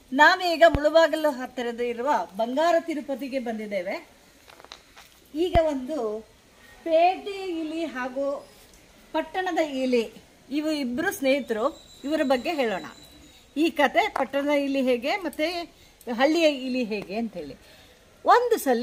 ನಾವೀಗ ಮುಳುಬಾಗಲು ಹತ್ತಿರದ ಇರುವ ಬಂಗಾರ ತಿರುಪತಿಗೆ ಬಂದಿದ್ದೇವೆ ಈಗ ಒಂದು ಪೇಟೆ ಇಲಿ ಹಾಗೂ ಪಟ್ಟಣದ ಇಲಿ ಇವು ಇಬ್ಬರು ಸ್ನೇಹಿತರು ಇವರ ಬಗ್ಗೆ ಹೇಳೋಣ ಈ ಕತೆ ಪಟ್ಟಣದ ಇಲಿ ಹೇಗೆ ಮತ್ತೆ ಹಳ್ಳಿಯ ಇಲಿ ಹೇಗೆ ಅಂತೇಳಿ ಒಂದು ಸಲ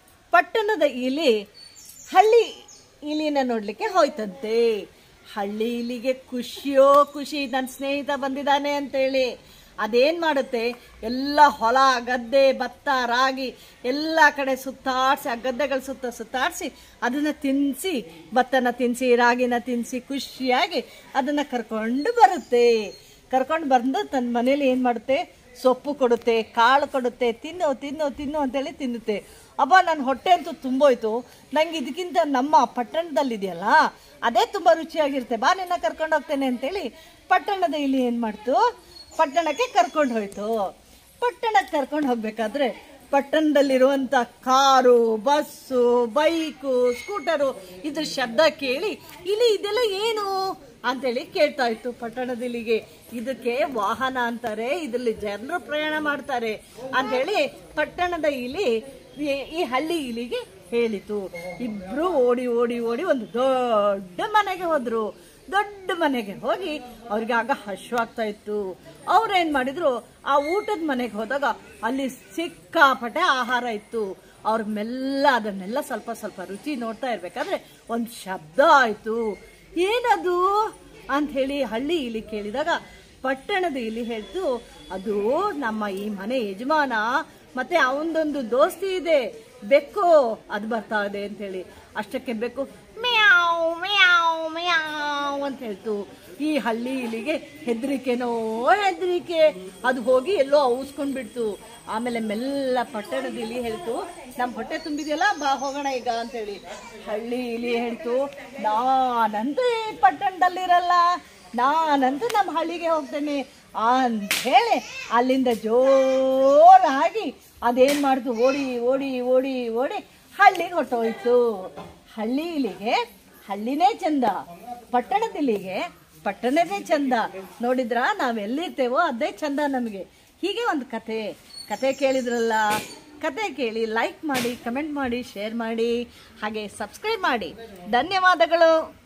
ಪಟ್ಟಣದ ಇಲಿ ಹಳ್ಳಿ ಇಲಿನ ನೋಡ್ಲಿಕ್ಕೆ ಹೋಯ್ತಂತೆ ಹಳ್ಳಿ ಇಲಿಗೆ ಖುಷಿಯೋ ಖುಷಿ ನನ್ನ ಸ್ನೇಹಿತ ಬಂದಿದ್ದಾನೆ ಅಂತೇಳಿ ಅದೇನ್ ಮಾಡುತ್ತೆ ಎಲ್ಲ ಹೊಲ ಗದ್ದೆ ಭತ್ತ ರಾಗಿ ಎಲ್ಲ ಕಡೆ ಸುತ್ತಾಡ್ಸಿ ಆ ಗದ್ದೆಗಳ ಸುತ್ತ ಸುತ್ತಾಡ್ಸಿ ಅದನ್ನ ತಿನ್ನಿಸಿ ಭತ್ತನ ತಿನ್ನಿಸಿ ರಾಗಿನ ತಿನ್ನಿಸಿ ಖುಷಿಯಾಗಿ ಅದನ್ನ ಕರ್ಕೊಂಡು ಬರುತ್ತೆ ಕರ್ಕೊಂಡು ಬಂದು ತನ್ನ ಮನೇಲಿ ಏನು ಮಾಡುತ್ತೆ ಸೊಪ್ಪು ಕೊಡುತ್ತೆ ಕಾಳು ಕೊಡುತ್ತೆ ತಿನ್ನು ತಿನ್ನು ತಿನ್ನು ಅಂತೇಳಿ ತಿನ್ನುತ್ತೆ ಅಬ್ಬ ನನ್ನ ಹೊಟ್ಟೆ ಅಂತೂ ತುಂಬೋಯ್ತು ನಂಗೆ ಇದಕ್ಕಿಂತ ನಮ್ಮ ಪಟ್ಟಣದಲ್ಲಿದೆಯಲ್ಲ ಅದೇ ತುಂಬ ರುಚಿಯಾಗಿರುತ್ತೆ ಬಾ ನಿನ್ನ ಕರ್ಕೊಂಡು ಹೋಗ್ತೇನೆ ಅಂತೇಳಿ ಪಟ್ಟಣದ ಇಲ್ಲಿ ಏನು ಮಾಡ್ತು ಪಟ್ಟಣಕ್ಕೆ ಕರ್ಕೊಂಡು ಹೋಯ್ತು ಪಟ್ಟಣಕ್ಕೆ ಕರ್ಕೊಂಡು ಹೋಗ್ಬೇಕಾದ್ರೆ ಪಟ್ಟಣದಲ್ಲಿರುವಂಥ ಕಾರು ಬಸ್ಸು ಬೈಕು ಸ್ಕೂಟರು ಇದ್ರ ಶಬ್ದ ಕೇಳಿ ಇಲ್ಲಿ ಇದೆಲ್ಲ ಏನು ಅಂತೇಳಿ ಕೇಳ್ತಾ ಇತ್ತು ಪಟ್ಟಣದ ಇಲ್ಲಿಗೆ ಇದಕ್ಕೆ ವಾಹನ ಅಂತಾರೆ ಇದರಲ್ಲಿ ಜನರು ಪ್ರಯಾಣ ಮಾಡ್ತಾರೆ ಅಂತೇಳಿ ಪಟ್ಟಣದ ಇಲಿ ಈ- ಈ ಹಳ್ಳಿ ಇಲಿಗೆ ಹೇಳಿತು ಇಬ್ರು ಓಡಿ ಓಡಿ ಓಡಿ ಒಂದು ದೊಡ್ಡ ಮನೆಗೆ ಹೋದ್ರು ದೊಡ್ಡ ಮನೆಗೆ ಹೋಗಿ ಅವ್ರಿಗೆ ಆಗ ಹಶ್ವಾಗ್ತಾ ಇತ್ತು ಅವ್ರೇನ್ ಮಾಡಿದ್ರು ಆ ಊಟದ ಮನೆಗೆ ಹೋದಾಗ ಅಲ್ಲಿ ಸಿಕ್ಕಾಪಟ್ಟೆ ಆಹಾರ ಇತ್ತು ಅವ್ರ ಮೆಲ್ಲ ಅದನ್ನೆಲ್ಲ ಸ್ವಲ್ಪ ಸ್ವಲ್ಪ ರುಚಿ ನೋಡ್ತಾ ಇರ್ಬೇಕಾದ್ರೆ ಒಂದು ಶಬ್ದ ಆಯ್ತು ಏನದು ಅಂತ ಹೇಳಿ ಹಳ್ಳಿ ಇಲಿ ಕೇಳಿದಾಗ ಪಟ್ಟಣದ ಇಲಿ ಹೇಳ್ತು ಅದು ನಮ್ಮ ಈ ಮನೆ ಯಜಮಾನ ಮತ್ತೆ ಅವನದೊಂದು ದೋಸ್ತಿ ಇದೆ ಬೆಕ್ಕು ಅದು ಬರ್ತಾ ಇದೆ ಅಂತ ಹೇಳಿ ಅಷ್ಟಕ್ಕೆ ಬೆಕ್ಕು ಮ್ಯಾವ್ ಮ್ಯಾವ್ ಮ್ಯಾವ್ ಅಂತ ಹೇಳ್ತು ಈ ಹಳ್ಳಿ ಇಲಿಗೆ ಹೆದರಿಕೆನೋ ಹೆದರಿಕೆ ಅದು ಹೋಗಿ ಎಲ್ಲೋ ಔಸ್ಕೊಂಡ್ಬಿಡ್ತು ಆಮೇಲೆ ಮೆಲ್ಲ ಪಟ್ಟಣದ ಇಲಿ ಹೇಳ್ತು ನಮ್ಮ ಹೊಟ್ಟೆ ತುಂಬಿದೆಯಲ್ಲ ಬಾ ಹೋಗೋಣ ಈಗ ಅಂತೇಳಿ ಹಳ್ಳಿ ಇಲಿ ಹೇಳ್ತು ನಾನಂತೂ ಈ ಪಟ್ಟಣದಲ್ಲಿರಲ್ಲ ನಾನಂತೂ ನಮ್ಮ ಹಳ್ಳಿಗೆ ಹೋಗ್ತೇನೆ ಅಂತ ಹೇಳಿ ಅಲ್ಲಿಂದ ಜೋರಾಗಿ ಅದೇನ್ ಮಾಡ್ತು ಓಡಿ ಓಡಿ ಓಡಿ ಓಡಿ ಹಳ್ಳಿಗೆ ಹೊಟ್ಟೋಯ್ತು ಹಳ್ಳಿ ಇಲಿಗೆ ಹಳ್ಳಿನೇ ಚಂದ ಪಟ್ಟಣದಿಲ್ಲಿಗೆ ಪಟ್ಟಣದೇ ಚಂದ ನೋಡಿದ್ರ ನಾವೆಲ್ಲಿರ್ತೇವೋ ಅದೇ ಚಂದ ನಮಗೆ ಹೀಗೆ ಒಂದು ಕತೆ ಕತೆ ಕೇಳಿದ್ರಲ್ಲ ಕತೆ ಕೇಳಿ ಲೈಕ್ ಮಾಡಿ ಕಮೆಂಟ್ ಮಾಡಿ ಶೇರ್ ಮಾಡಿ ಹಾಗೆ ಸಬ್ಸ್ಕ್ರೈಬ್ ಮಾಡಿ ಧನ್ಯವಾದಗಳು